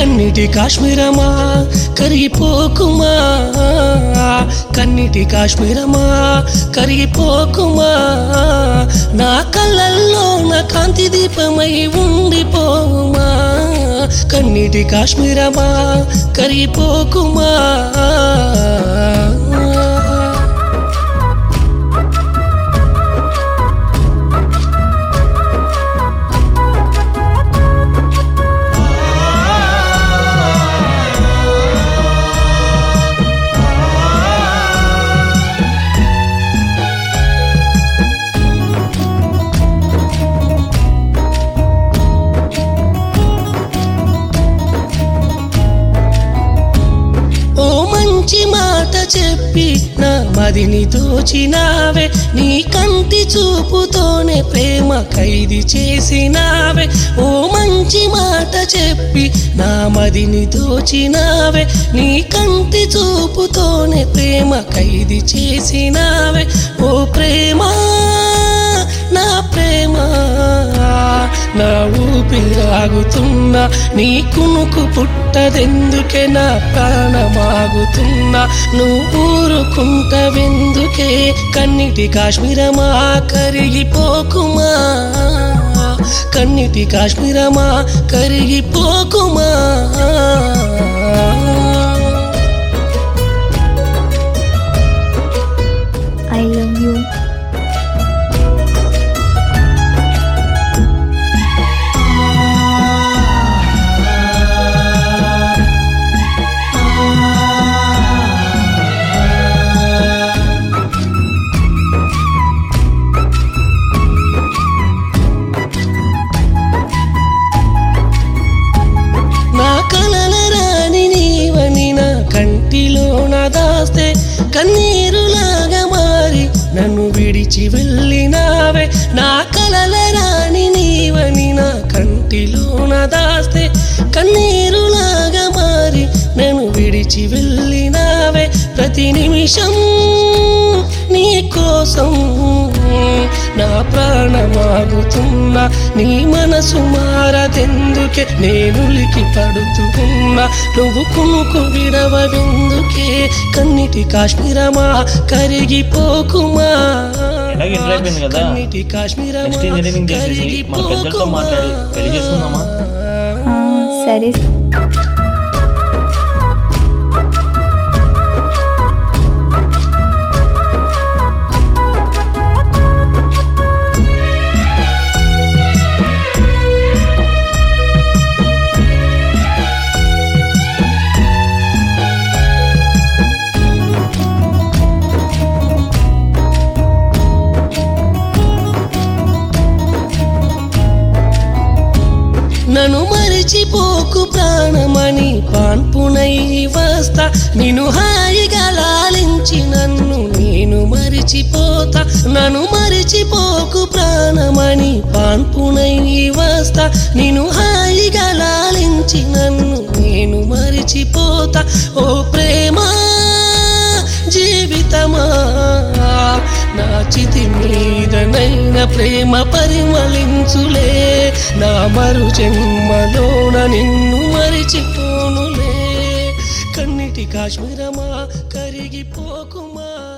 కన్నిటి కాశ్మీరమా కరిగిపోకుమా కన్నిటి కాశ్మీరమా కరిగిపోకుమా నా కళ్ళల్లో నా కాంతి దీపమై ఉండిపోవుమా కన్నిటి కాశ్మీరమా కరిగిపోకుమా ఓ మంచి మాట చెప్పి నా మదిని దోచినావే నీ కంటి చూపుతోనే ప్రేమ ఖైది చేసినావే ఓ మంచి మాట చెప్పి నా మదిని దోచినావే నీ కంటి చూపుతోనే ప్రేమ ఖైది చేసినావే ఓ ప్రేమ నా ప్రేమ నా ఊపిరాగుతున్నా నీ కునుకు పుట్టదెందుకే నా ప్రాణమాగుతున్నా నువ్వు ఊరుకుంటవెందుకే కన్నిటి కాశ్మీరమా కరిగిపోకుమా కన్నిటి కాశ్మీరమా కరిగిపోకుమా ఐ లవ్ యూ నా కలల రాని నీవని నా కంటిలో నా దాస్తే కన్నీరులాగా మారి నన్ను విడిచి వెళ్ళినావే నా కలల రాని నీవని నా కంటిలో నా దాస్తే కన్నీరులాగా మారి నన్ను విడిచి వెళ్ళినావే ప్రతి నిమిషం నీ కోసం నా ప్రాణమాగుతున్నా నీ మనసు మారదెందుకే నేనులికి పడుతున్నా నువ్వు కునుకు విడవెందుకే కన్నిటి కాశ్మీరమా కరిగిపోకుమా ఎలాగ ఇంటర్ అయిపోయింది కదా కన్నిటి కాశ్మీరమా నెక్స్ట్ ఇంజనీరింగ్ చేసేసి మన పెద్దలతో మాట్లాడి పెళ్లి చేసుకుందామా ఆ, సరే నన్ను మరిచిపోకు ప్రాణమని పాన్పునై వస్తా నిన్ను హాయిగా లాలించి నన్ను నేను మరిచిపోతా నన్ను మరిచిపోకు ప్రాణమని పాన్పునై వస్తా నిన్ను హాయిగా లాలించి నన్ను నేను మరిచిపోతా ఓ ప్రేమా జీవితమా నా చితి మీదనైన ప్రేమ పరిమళించులే నా మరు జన్మలోన నిన్ను మరిచిపోనులే కన్నిటి కాశ్మీరమా కరిగిపోకుమా